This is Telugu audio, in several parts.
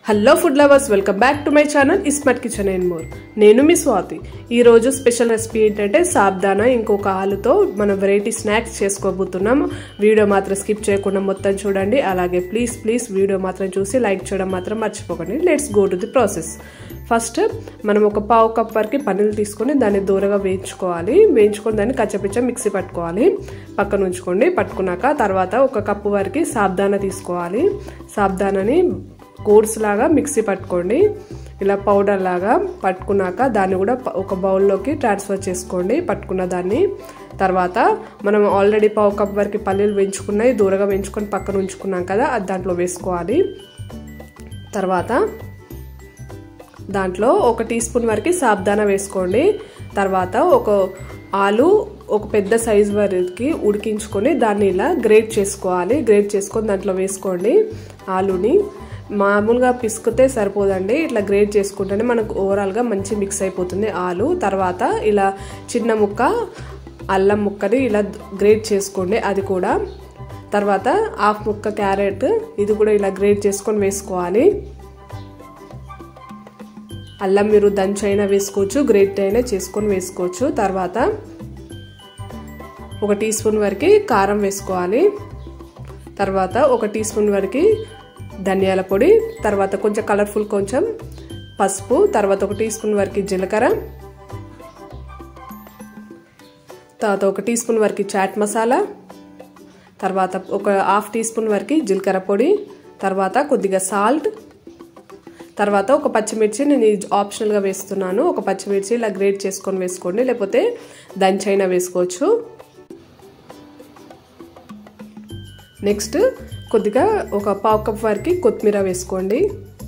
hello food lovers welcome back to my channel Ismart Kitchen and more నేను మీ స్వాతి ఈ రోజు స్పెషల్ రెసిపీ ఏంటంటే సాబ్దానా ఇంకొక ఆలుతో మనం వెరైటీ స్నాక్స్ చేసుకోబోతున్నాం వీడియో మాత్రం స్కిప్ చేయకుండా మొత్తం చూడండి అలాగే ప్లీజ్ ప్లీజ్ వీడియో మాత్రం చూసి లైక్ చేయడం మాత్రం మర్చిపోకండి let's go to the process first మనం ఒక పావు కప్ వరకు పన్నీలు తీసుకొని దాన్ని దూరగా వేయించుకోవాలి వేయించుకొని దాన్ని కచ్చపిచ్చ మిక్సీ పట్టుకోవాలి పక్కన ఉంచుకోండి పట్టుకున్నాక తర్వాత ఒక కప్పు వరకు సాబ్దానా తీసుకోవాలి సాబ్దానాని కోర్స్ లాగా మిక్సీ పట్టుకోండి ఇలా పౌడర్ లాగా పట్టుకున్నాక దాన్ని కూడా ఒక బౌల్లోకి ట్రాన్స్ఫర్ చేసుకోండి పట్టుకున్న దాన్ని తర్వాత మనం ఆల్రెడీ పావు కప్ వరకు పల్లీలు వేయించుకున్నాయి దూరగా వేయించుకొని పక్కన ఉంచుకున్నాం కదా అది దాంట్లో వేసుకోవాలి తర్వాత దాంట్లో ఒక టీ స్పూన్ వరకు సాబ్దానా వేసుకోండి తర్వాత ఒక ఆలు ఒక పెద్ద సైజ్ వరకు ఉడికించుకొని దాన్ని ఇలా గ్రేట్ చేసుకోవాలి గ్రేట్ చేసుకొని దాంట్లో వేసుకోండి ఆలుని మామూలుగా పిసుకుతే సరిపోదండి ఇట్లా గ్రేట్ చేసుకుంటేనే మనకు ఓవరాల్గా మంచి మిక్స్ అయిపోతుంది ఆలు తర్వాత ఇలా చిన్న ముక్క అల్లం ముక్కని ఇలా గ్రేట్ చేసుకోండి అది కూడా తర్వాత హాఫ్ ముక్క క్యారెట్ ఇది కూడా ఇలా గ్రేట్ చేసుకొని వేసుకోవాలి అల్లం మీరు దంచి అయినా వేసుకోవచ్చు గ్రేట్ అయినా చేసుకొని వేసుకోవచ్చు తర్వాత ఒక టీ స్పూన్ వరకు కారం వేసుకోవాలి తర్వాత ఒక టీ స్పూన్ వరకు ధనియాల పొడి తర్వాత కొంచెం కలర్ఫుల్ కొంచెం పసుపు తర్వాత ఒక టీ స్పూన్ వరకు జీలకర్ర తర్వాత ఒక టీ స్పూన్ వరకు చాట్ మసాలా తర్వాత ఒక హాఫ్ టీ స్పూన్ వరకు జీలకర్ర పొడి తర్వాత కొద్దిగా సాల్ట్ తర్వాత ఒక పచ్చిమిర్చి నేను ఆప్షనల్గా వేస్తున్నాను ఒక పచ్చిమిర్చి ఇలా గ్రేట్ చేసుకొని వేసుకోండి లేకపోతే దంచైనా వేసుకోవచ్చు నెక్స్ట్ కొద్దిగా ఒక పావు కప్ వరకు కొత్తిమీర వేసుకోండి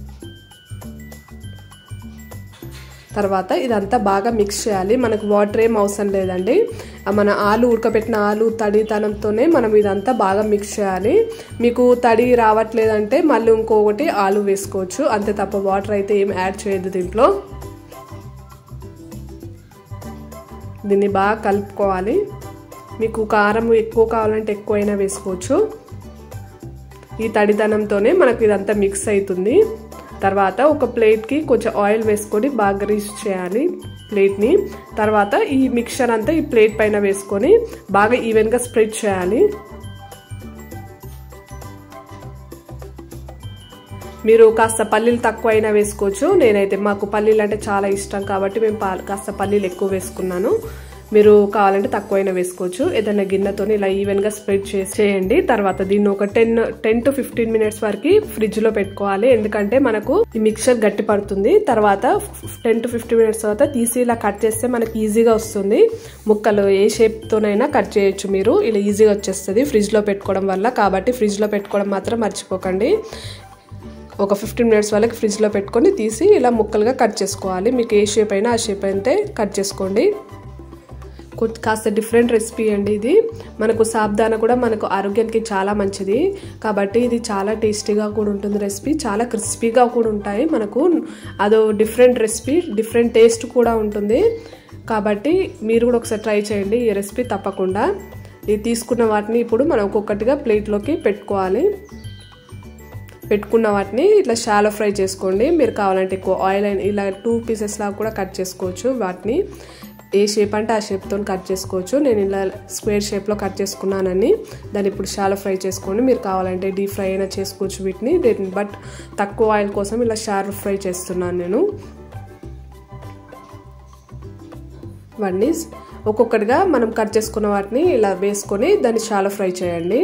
తర్వాత ఇదంతా బాగా మిక్స్ చేయాలి మనకు వాటర్ ఏం అవసరం లేదండి మన ఆలు ఉడకబెట్టిన ఆలు తడితనంతోనే మనం ఇదంతా బాగా మిక్స్ చేయాలి మీకు తడి రావట్లేదంటే మళ్ళీ ఇంకొకటి ఆలు వేసుకోవచ్చు అంతే తప్ప వాటర్ అయితే ఏం యాడ్ చేయదు దీంట్లో దీన్ని బాగా కలుపుకోవాలి మీకు కారం ఎక్కువ కావాలంటే ఎక్కువైనా వేసుకోవచ్చు ఈ తడిదనంతోనే మనకు ఇదంతా మిక్స్ అవుతుంది తర్వాత ఒక ప్లేట్కి కొంచెం ఆయిల్ వేసుకొని బాగా గ్రీస్ చేయాలి ప్లేట్ని తర్వాత ఈ మిక్చర్ అంతా ఈ ప్లేట్ పైన వేసుకొని బాగా ఈవెన్గా స్ప్రెడ్ చేయాలి మీరు కాస్త పల్లీలు తక్కువ అయినా వేసుకోవచ్చు నేనైతే మాకు పల్లీలు అంటే చాలా ఇష్టం కాబట్టి మేము కాస్త పల్లీలు ఎక్కువ వేసుకున్నాను మీరు కావాలంటే తక్కువైనా వేసుకోవచ్చు ఏదైనా గిన్నెతో ఇలా ఈవెన్గా స్ప్రెడ్ చేసి చేయండి తర్వాత దీన్ని ఒక ten ten to fifteen minutes వరకు ఫ్రిడ్జ్లో పెట్టుకోవాలి ఎందుకంటే మనకు ఈ మిక్చర్ గట్టి పడుతుంది తర్వాత టెన్ టు ఫిఫ్టీన్ మినిట్స్ తర్వాత తీసి ఇలా కట్ చేస్తే మనకి ఈజీగా వస్తుంది ముక్కలు ఏ షేప్తోనైనా కట్ చేయొచ్చు మీరు ఇలా ఈజీగా వచ్చేస్తుంది ఫ్రిడ్జ్లో పెట్టుకోవడం వల్ల కాబట్టి ఫ్రిడ్జ్లో పెట్టుకోవడం మాత్రం మర్చిపోకండి ఒక ఫిఫ్టీన్ మినిట్స్ వాళ్ళకి ఫ్రిడ్జ్లో పెట్టుకొని తీసి ఇలా ముక్కలుగా కట్ చేసుకోవాలి మీకు ఏ షేప్ అయినా ఆ షేప్ అయితే కట్ చేసుకోండి కాస్త డిఫరెంట్ రెసిపీ అండి ఇది మనకు సాబ్దాన కూడా మనకు ఆరోగ్యానికి చాలా మంచిది కాబట్టి ఇది చాలా టేస్టీగా కూడా ఉంటుంది రెసిపీ చాలా క్రిస్పీగా కూడా ఉంటాయి మనకు అదో డిఫరెంట్ రెసిపీ డిఫరెంట్ టేస్ట్ కూడా ఉంటుంది కాబట్టి మీరు కూడా ఒకసారి ట్రై చేయండి ఈ రెసిపీ తప్పకుండా ఇది తీసుకున్న వాటిని ఇప్పుడు మనం ఒక్కొక్కటిగా ప్లేట్లోకి పెట్టుకోవాలి పెట్టుకున్న వాటిని ఇట్లా షాలో ఫ్రై చేసుకోండి మీరు కావాలంటే ఎక్కువ ఆయిల్ ఇలా టూ పీసెస్ లాగా కూడా కట్ చేసుకోవచ్చు వాటిని ఏ షేప్ అంటే ఆ షేప్తో కట్ చేసుకోవచ్చు నేను ఇలా స్క్వేర్ షేప్లో కట్ చేసుకున్నానని దాన్ని ఇప్పుడు షాలో ఫ్రై చేసుకోండి మీరు కావాలంటే డీప్ ఫ్రై అయినా చేసుకోవచ్చు వీటిని బట్ తక్కువ ఆయిల్ కోసం ఇలా షాలో ఫ్రై చేస్తున్నాను నేను వాటిని ఒక్కొక్కటిగా మనం కట్ చేసుకున్న వాటిని ఇలా వేసుకొని దాన్ని షాలో ఫ్రై చేయండి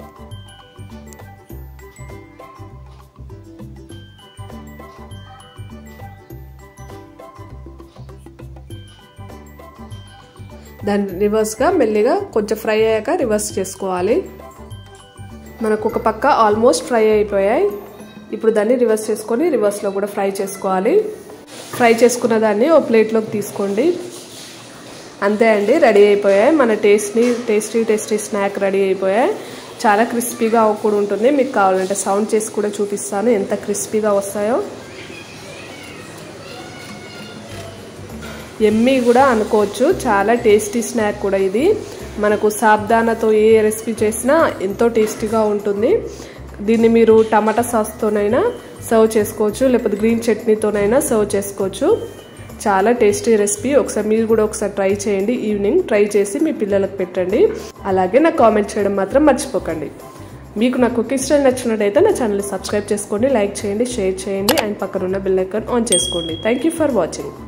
దాన్ని రివర్స్గా మెల్లిగా కొంచెం ఫ్రై అయ్యాక రివర్స్ చేసుకోవాలి మనకు ఒక పక్క ఆల్మోస్ట్ ఫ్రై అయిపోయాయి ఇప్పుడు దాన్ని రివర్స్ చేసుకొని రివర్స్లో కూడా ఫ్రై చేసుకోవాలి ఫ్రై చేసుకున్న దాన్ని ఓ ప్లేట్లోకి తీసుకోండి అంతే అండి రెడీ అయిపోయాయి మన టేస్ట్ని టేస్టీ టేస్టీ స్నాక్ రెడీ అయిపోయాయి చాలా క్రిస్పీగా కూడా ఉంటుంది మీకు కావాలంటే సౌండ్ చేసి కూడా చూపిస్తాను ఎంత క్రిస్పీగా వస్తాయో ఎమ్మీ కూడా అనుకోవచ్చు చాలా టేస్టీ స్నాక్ కూడా ఇది మనకు సాబ్దానాతో ఏ రెసిపీ చేసినా ఎంతో టేస్టీగా ఉంటుంది దీన్ని మీరు టమాటా సాస్తోనైనా సర్వ్ చేసుకోవచ్చు లేకపోతే గ్రీన్ చట్నీతోనైనా సర్వ్ చేసుకోవచ్చు చాలా టేస్టీ రెసిపీ ఒకసారి మీరు కూడా ఒకసారి ట్రై చేయండి ఈవినింగ్ ట్రై చేసి మీ పిల్లలకు పెట్టండి అలాగే నాకు కామెంట్ చేయడం మాత్రం మర్చిపోకండి మీకు నా కుకింగ్ స్టైల్ నచ్చినట్టయితే నా ఛానల్ని సబ్స్క్రైబ్ చేసుకోండి లైక్ చేయండి షేర్ చేయండి అండ్ పక్కన ఉన్న బెల్ ఐకాన్ ఆన్ చేసుకోండి థ్యాంక్ యూ ఫర్ వాచింగ్